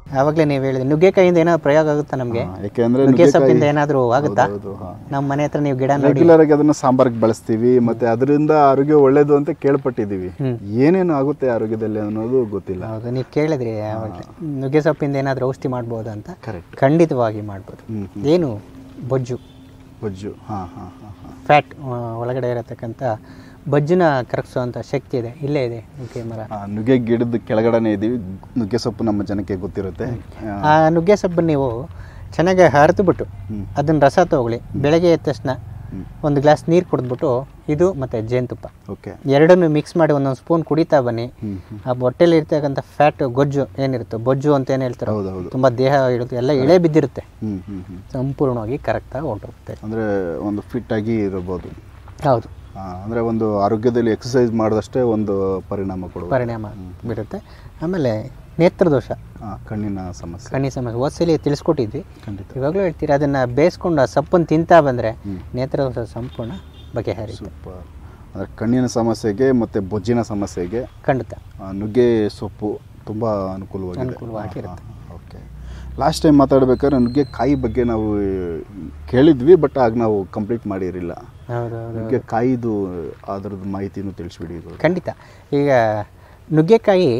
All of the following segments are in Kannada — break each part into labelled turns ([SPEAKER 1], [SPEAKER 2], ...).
[SPEAKER 1] ಆವಾಗಲೇ ನೀವು ಹೇಳಿದ್ರಿ ನುಗ್ಗೆಕಾಯಿಂದ ಏನೋ ಪ್ರಯೋಗ ಆಗುತ್ತಾ ನಮಗೆ
[SPEAKER 2] ಹಾ, ಯಾಕೆಂದ್ರೆ
[SPEAKER 1] ನುಗ್ಗೆ ಸೊಪ್ಪಿಂದ ಏನಾದರೂ ಆಗುತ್ತಾ
[SPEAKER 2] ಹೌದು ಹಾ
[SPEAKER 1] ನಮ್ಮ ಮನೆ ಹತ್ರ ನೀವು ಗಿಡ ನೋಡಿ
[SPEAKER 2] ರೆಗ್ಯುಲರ್ ಆಗಿ ಅದನ್ನ ಸಾಂಬಾರ್ಗೆ ಬಳಸ್ತೀವಿ ಮತ್ತೆ ಅದರಿಂದ ಆರೋಗ್ಯ ಒಳ್ಳೇದು ಅಂತ ಕೇಳ್ಪಟ್ಟಿದೀವಿ ಏನೇನು ಆಗುತ್ತೆ ಆರೋಗ್ಯದಲ್ಲಿ ಅನ್ನೋದು ಗೊತ್ತಿಲ್ಲ
[SPEAKER 1] ಹೌದು ನೀವು ಕೇಳಿದ್ರಿ ಆವಾಗಲೇ ನುಗ್ಗೆ ಸೊಪ್ಪಿಂದ ಏನಾದರೂ ಔಷಧಿ ಮಾಡ್ಬೋದು ಅಂತ
[SPEAKER 2] ಕರೆಕ್ಟ್
[SPEAKER 1] ಖಂಡಿತವಾಗಿ ಮಾಡ್ಬೋದು
[SPEAKER 2] ಹ್ಮ್
[SPEAKER 1] ಏನು ಬೊಜ್ಜು
[SPEAKER 2] ಬೊಜ್ಜು ಹಾ ಹಾ ಹಾ ಹಾ
[SPEAKER 1] ಫ್ಯಾಟ್ ಒಳಗಡೆ ಇರತಕ್ಕಂಥ ಬೊಜ್ಜನ್ನ ಕರಗಿಸುವಂಥ ಶಕ್ತಿ ಇದೆ ಇಲ್ಲೇ ಇದೆ ನುಗ್ಗೆ ಮರ
[SPEAKER 2] ಆ, ನುಗ್ಗೆ ಗಿಡದ ಕೆಳಗಡೆನೆ ಇದೀವಿ ನುಗ್ಗೆ ಸೊಪ್ಪು ನಮ್ಮ ಜನಕ್ಕೆ ಗೊತ್ತಿರುತ್ತೆ ಆ,
[SPEAKER 1] ಆ ನುಗ್ಗೆ ಸೊಪ್ಪು ನೀವು ಚೆನ್ನಾಗಿ ಹರಿದುಬಿಟ್ಟು
[SPEAKER 2] ಹ್ಮ್.
[SPEAKER 1] ಅದನ್ನ ರಸ ತಗೊಳ್ಳಿ ಬೆಳಗ್ಗೆ ಎದ್ದ ತಕ್ಷಣ
[SPEAKER 2] ಹ್ಮ್.
[SPEAKER 1] ಒಂದು ಗ್ಲಾಸ್ ನೀರು ಕುಡಿದ್ಬಿಟ್ಟು ಇದು ಮತ್ತು ಜೇನುತುಪ್ಪ
[SPEAKER 2] ಓಕೆ
[SPEAKER 1] ಎರಡನ್ನು ಮಿಕ್ಸ್ ಮಾಡಿ ಒಂದೊಂದು ಸ್ಪೂನ್ ಕುಡಿತಾ ಬನ್ನಿ
[SPEAKER 2] ಹ್ಮ್ ಹ್ಮ್.
[SPEAKER 1] ಆ ಹೊಟ್ಟೆಲಿ ಇರ್ತಕ್ಕಂಥ ಫ್ಯಾಟ್ ಗೊಜ್ಜು ಏನಿರುತ್ತೆ ಬೊಜ್ಜು ಅಂತ ಏನು ಹೇಳ್ತಾರೆ
[SPEAKER 2] ಹೌದು ಹೌದು
[SPEAKER 1] ತುಂಬ ದೇಹ ಇರುತ್ತೆ ಎಲ್ಲ ಇಳೆ ಬಿದ್ದಿರುತ್ತೆ
[SPEAKER 2] ಹ್ಮ್ ಹ್ಮ್ ಹ್ಮ್
[SPEAKER 1] ಸಂಪೂರ್ಣವಾಗಿ ಕರೆಕ್ಟಾಗಿ ಹೊಂಟೋಗುತ್ತೆ
[SPEAKER 2] ಅಂದ್ರೆ ಒಂದು ಫಿಟ್ ಆಗಿ ಇರಬಹುದು
[SPEAKER 1] ಹೌದು
[SPEAKER 2] ಆ, ಅಂದ್ರೆ ಒಂದು ಆರೋಗ್ಯದಲ್ಲಿ ಎಕ್ಸಸೈಸ್ ಮಾಡಿದಷ್ಟೇ ಒಂದು ಪರಿಣಾಮ ಕೊಡುವ
[SPEAKER 1] ಪರಿಣಾಮ ಬೀರುತ್ತೆ ಆಮೇಲೆ ನೇತ್ರದೋಷ
[SPEAKER 2] ಆ, ಕಣ್ಣಿನ ಸಮಸ್ಯೆ
[SPEAKER 1] ಕಣ್ಣಿ ಸಮಸ್ಯೆ ಓದ್ಸಲಿ ತಿಳಿಸ್ಕೊಟ್ಟಿದ್ವಿ
[SPEAKER 2] ಖಂಡಿತ
[SPEAKER 1] ಇವಾಗಲೂ ಹೇಳ್ತೀರಿ ಅದನ್ನು ಬೇಯಿಸ್ಕೊಂಡು ಆ ಸೊಪ್ಪನ್ನು ತಿಂತಾ ಬಂದರೆ ನೇತ್ರದೋಷ ಸಂಪೂರ್ಣ ಬಗೆಹರಿಯುತ್ತೆ
[SPEAKER 2] ಸೂಪರ್ ಅಂದ್ರೆ ಕಣ್ಣಿನ ಸಮಸ್ಯೆಗೆ ಮತ್ತೆ ಬೊಜ್ಜಿನ ಸಮಸ್ಯೆಗೆ
[SPEAKER 1] ಖಂಡಿತ
[SPEAKER 2] ಆ, ನುಗ್ಗೆ ಸೊಪ್ಪು ತುಂಬಾ ಅನುಕೂಲವಾಗಿದೆ
[SPEAKER 1] ಅನುಕೂಲವಾಗಿರುತ್ತೆ.
[SPEAKER 2] ಓಕೆ ಲಾಸ್ಟ್ ಟೈಮ್ ಮಾತಾಡ್ಬೇಕಾದ್ರೆ ನುಗ್ಗೆ ಕಾಯಿ ಬಗ್ಗೆ ನಾವು ಕೇಳಿದ್ವಿ ಬಟ್ ಆಗ ನಾವು ಕಂಪ್ಲೀಟ್ ಮಾಡಿರಲಿಲ್ಲ
[SPEAKER 1] ಹೌದು ಹೌದು
[SPEAKER 2] ನುಗ್ಗೆ ಕಾಯಿದು ಅದ್ರದ್ದು ಮಾಹಿತಿನೂ ತಿಳಿಸ್ಬಿಡಿ ಇದು
[SPEAKER 1] ಖಂಡಿತ ಈಗ ನುಗ್ಗೆಕಾಯಿ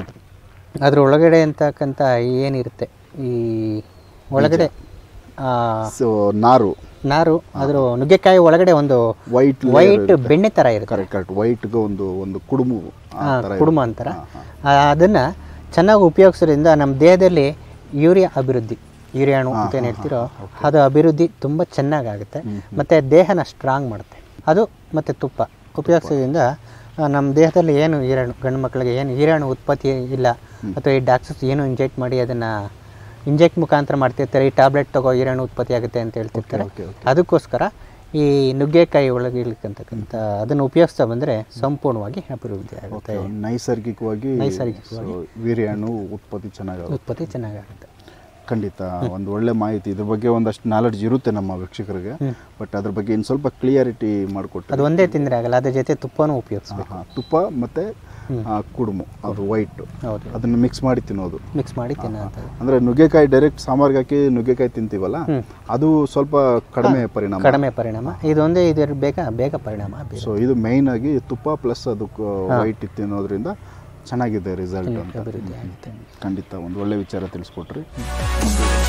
[SPEAKER 1] ಅದ್ರ ಒಳಗಡೆ ಅಂತಕ್ಕಂಥ ಏನಿರುತ್ತೆ ಈ ಒಳಗಡೆ ಆ,
[SPEAKER 2] ಸೊ ನಾರು
[SPEAKER 1] ನಾರು ಅದ್ರ ನುಗ್ಗೆಕಾಯಿ ಒಳಗಡೆ ಒಂದು
[SPEAKER 2] ವೈಟ್
[SPEAKER 1] ವೈಟ್ ಬೆಣ್ಣೆ ಥರ ಇರುತ್ತೆ
[SPEAKER 2] ಕರೆಕ್ಟ್ ಕರೆಕ್ಟ್ ವೈಟ್ಗೆ ಒಂದು ಒಂದು ಕುಡುಮು ಆ
[SPEAKER 1] ಆ,
[SPEAKER 2] ಥರ
[SPEAKER 1] ಕುಡುಮ ಅಂತಾರ ಅದನ್ನು ಚೆನ್ನಾಗಿ ಉಪಯೋಗಿಸೋದ್ರಿಂದ ನಮ್ಮ ದೇಹದಲ್ಲಿ ಯೂರಿಯಾ ಅಭಿವೃದ್ಧಿ ಯೂರಿಯಾಣು ಅಂತ ಏನು ಹೇಳ್ತೀರೋ ಅದು ಅಭಿವೃದ್ಧಿ ತುಂಬ ಚೆನ್ನಾಗಾಗುತ್ತೆ ಮತ್ತು ದೇಹನ ಸ್ಟ್ರಾಂಗ್ ಮಾಡುತ್ತೆ ಅದು ಮತ್ತು ತುಪ್ಪ ಉಪಯೋಗಿಸೋದ್ರಿಂದ ಆ, ನಮ್ಮ ದೇಹದಲ್ಲಿ ಏನು ಹೀರಾಣು ಗಂಡು ಮಕ್ಕಳಿಗೆ ಏನು ಹೀರಾಣು ಉತ್ಪತ್ತಿ ಇಲ್ಲ ಅಥವಾ ಈ ಡಾಕ್ಟರ್ಸ್ ಏನು ಇಂಜೆಕ್ಟ್ ಮಾಡಿ ಅದನ್ನು ಇಂಜೆಕ್ಟ್ ಮುಖಾಂತರ ಮಾಡ್ತಿರ್ತಾರೆ ಈ ಟ್ಯಾಬ್ಲೆಟ್ ತಗೋ ಹೀರಾಣು ಉತ್ಪತ್ತಿ ಆಗುತ್ತೆ ಅಂತ ಹೇಳ್ತಿರ್ತಾರೆ
[SPEAKER 2] ಓಕೆ ಓಕೆ
[SPEAKER 1] ಅದಕ್ಕೋಸ್ಕರ ಈ ನುಗ್ಗೆಕಾಯಿ ಒಳಗೆ ಇರ್ತಕ್ಕಂಥ ಅದನ್ನು ಉಪಯೋಗಿಸ್ತಾ ಬಂದರೆ ಸಂಪೂರ್ಣವಾಗಿ ಅಭಿವೃದ್ಧಿ ಆಗುತ್ತೆ
[SPEAKER 2] ನೈಸರ್ಗಿಕವಾಗಿ
[SPEAKER 1] ನೈಸರ್ಗಿಕವಾಗಿ.
[SPEAKER 2] so, ವೀರ್ಯಾಣು ಉತ್ಪತ್ತಿ ಚೆನ್ನಾಗುತ್ತೆ
[SPEAKER 1] ಉತ್ಪತ್ತಿ ಚೆನ್ನಾಗಾಗುತ್ತೆ
[SPEAKER 2] ಖಂಡಿತ ಒಂದು ಒಳ್ಳೆ ಮಾಹಿತಿ ಇದ್ರ ಬಗ್ಗೆ ಒಂದಷ್ಟು ನಾಲೆಡ್ಜ್ ಇರುತ್ತೆ ನಮ್ಮ ವೀಕ್ಷಕರಿಗೆ ಬಟ್ ಅದ್ರ ಬಗ್ಗೆ ಇನ್ನು ಸ್ವಲ್ಪ ಕ್ಲಿಯಾರಿಟಿ ಮಾಡಿಕೊಟ್ಟು
[SPEAKER 1] ಅದು ಒಂದೇ ತಿಂದರೆ ಆಗಲ್ಲ ಅದ್ರ ಜೊತೆ ತುಪ್ಪನೂ ಉಪಯೋಗಿಸ್ಬೇಕು
[SPEAKER 2] ತುಪ್ಪ ಮತ್ತೆ ಆ, ಕುಡುಮು ಅದು ವೈಟ್
[SPEAKER 1] ಹೌದು
[SPEAKER 2] ಅದನ್ನ ಮಿಕ್ಸ್ ಮಾಡಿ ತಿನ್ನೋದು
[SPEAKER 1] ಮಿಕ್ಸ್ ಮಾಡಿ ತಿನ್ನೋದು
[SPEAKER 2] ಅಂದ್ರೆ ನುಗ್ಗೆಕಾಯಿ ಡೈರೆಕ್ಟ್ ಸಾಂಬಾರ್ಗೆ ಹಾಕಿ ನುಗ್ಗೆಕಾಯಿ ತಿಂತೀವಲ್ಲ ಅದು ಸ್ವಲ್ಪ ಕಡಿಮೆ ಪರಿಣಾಮ
[SPEAKER 1] ಕಡಿಮೆ ಪರಿಣಾಮ ಇದೊಂದೇ ಇದು ಬೇಗ ಬೇಗ ಪರಿಣಾಮ ಬೀರುತ್ತೆ.
[SPEAKER 2] ಸೊ ಇದು ಮೈನ್ ಆಗಿ ತುಪ್ಪ ಪ್ಲಸ್ ಅದು ವೈಟ್ ತಿನ್ನೋದ್ರಿಂದ ಚೆನ್ನಾಗಿದೆ ರಿಸಲ್ಟ್ ಅಂತ
[SPEAKER 1] ಅಭಿವೃದ್ಧಿ ಆಗುತ್ತೆ
[SPEAKER 2] ಖಂಡಿತ ಒಂದು ಒಳ್ಳೆ ವಿಚಾರ ತಿಳಿಸ್ಕೊಟ್ರಿ